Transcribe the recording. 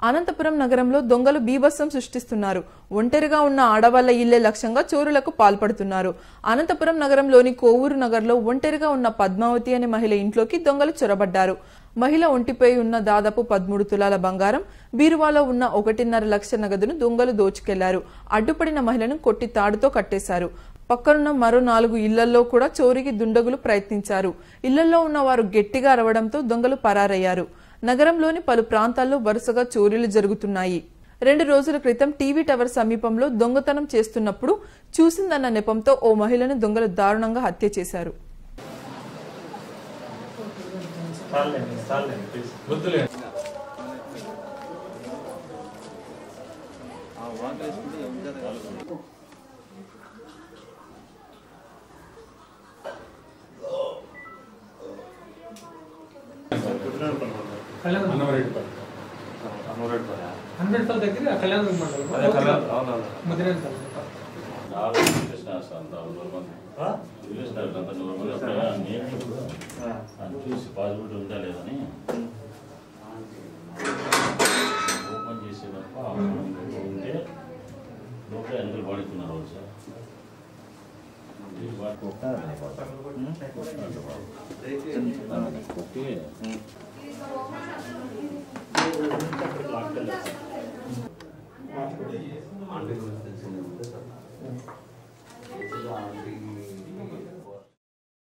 అనంతపురం నగరంలో దొంగలు బీభత్సం సృష్టిస్తున్నారు ఒంటరిగా ఉన్న ఆడవాళ్ల ఇళ్లే లక్ష్యంగా చోరులకు పాల్పడుతున్నారు అనంతపురం నగరంలోని కోవూరు నగర్లో ఒంటరిగా ఉన్న పద్మావతి అనే మహిళ ఇంట్లోకి దొంగలు చొరబడ్డారు మహిళ ఒంటిపై ఉన్న దాదాపు పదమూడు తులాల బంగారం బీరువాలో ఉన్న ఒకటిన్నర లక్ష నగదును దొంగలు దోచుకెళ్లారు అడ్డుపడిన మహిళను కొట్టి తాడుతో కట్టేశారు పక్కనున్న మరో నాలుగు ఇళ్లలో కూడా చోరీకి దుండగులు ప్రయత్నించారు ఇళ్లలో ఉన్న వారు గట్టిగా అరవడంతో దొంగలు పరారయ్యారు నగరంలోని పలు ప్రాంతాల్లో వరుసగా చోరీలు జరుగుతున్నాయి రెండు రోజుల క్రితం టీవీ టవర్ సమీపంలో దొంగతనం చేస్తున్నప్పుడు చూసిందన్న నెపంతో ఓ మహిళను దొంగలు దారుణంగా హత్య చేశారు చాలండి చాలండి ప్లీజ్ వద్దులే కళ్యాణ అన్నవరెడ్డిపల్లి అమౌరెడ్ పడా హండ్రెడ్ ఫల్ దగ్గర కళ్యాణ అదే కలర్ మండలం అవునవును ముదిరేజ్ ఫల్ చూసి పాజిబిలిటీ ఉందా లేదని ఓపెన్ చేసేటప్పుడు ఆ ఓపెన్ ఉంటే లోపల ఎందుకు పడుతున్నారు వాళ్ళు సార్ కొట్టి ఆంటీ గురించి తెలిసింది